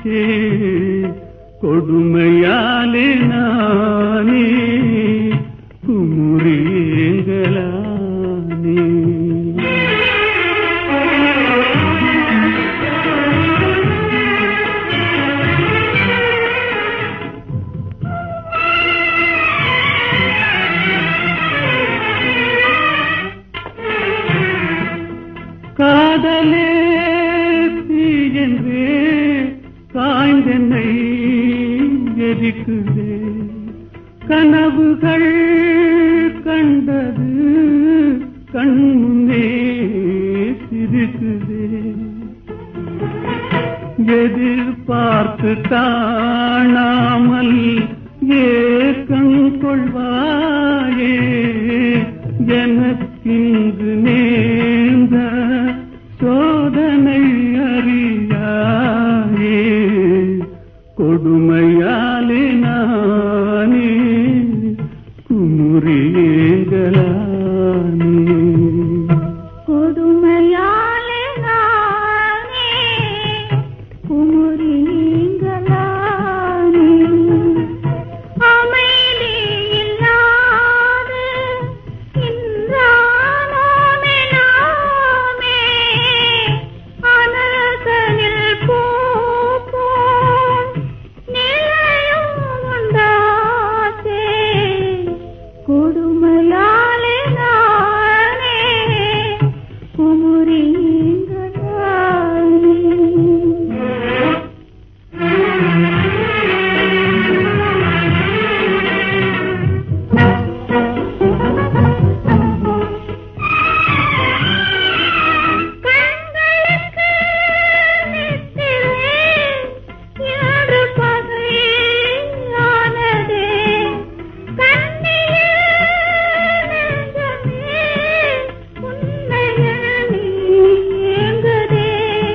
ஆச்சே கொடுமையாலே நானே குமுறியங்களானே காதலே தீயென்றே காய்ந்தென்னை எரிக்குதே கனவுகள் கண்டது கண்முன்னே சிரிக்குதே எதிர்பார்த்து காணாமல் ஏக்கம் கொள்வாயே எனக்கிங்கு நேர்ந்த சோதனை அறியாயே கொடுமையாலே நானே குமுறியேங்களானே கொடுமையாலே நானே குமுறி நீங்களானே அமைதி இல்லாது இன்றானோமே நாமே அனல்களில் பூப்போம் நிலையும் உண்டாச்சே கொடுமையாலே நானே குமுறி கண்களுக்கு நித்திரை யாரு பகையானதே கண்ணியில் நெஞ்சமே உன்னைய நீ ஏங்குதே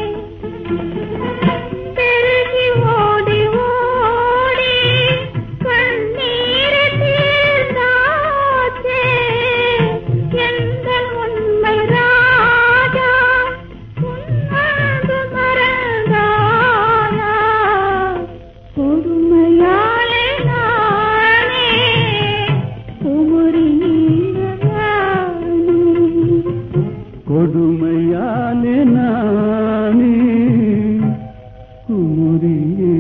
பெருகி ஓடி ஓடி கண்ணீர் தீர்ந்தாச்சே எங்கள் உண்மை ராஜா உன்னது மறந்தாயா கொடுமையாலே நானே குமுறி கொடுமையாலே நானே குமுறியே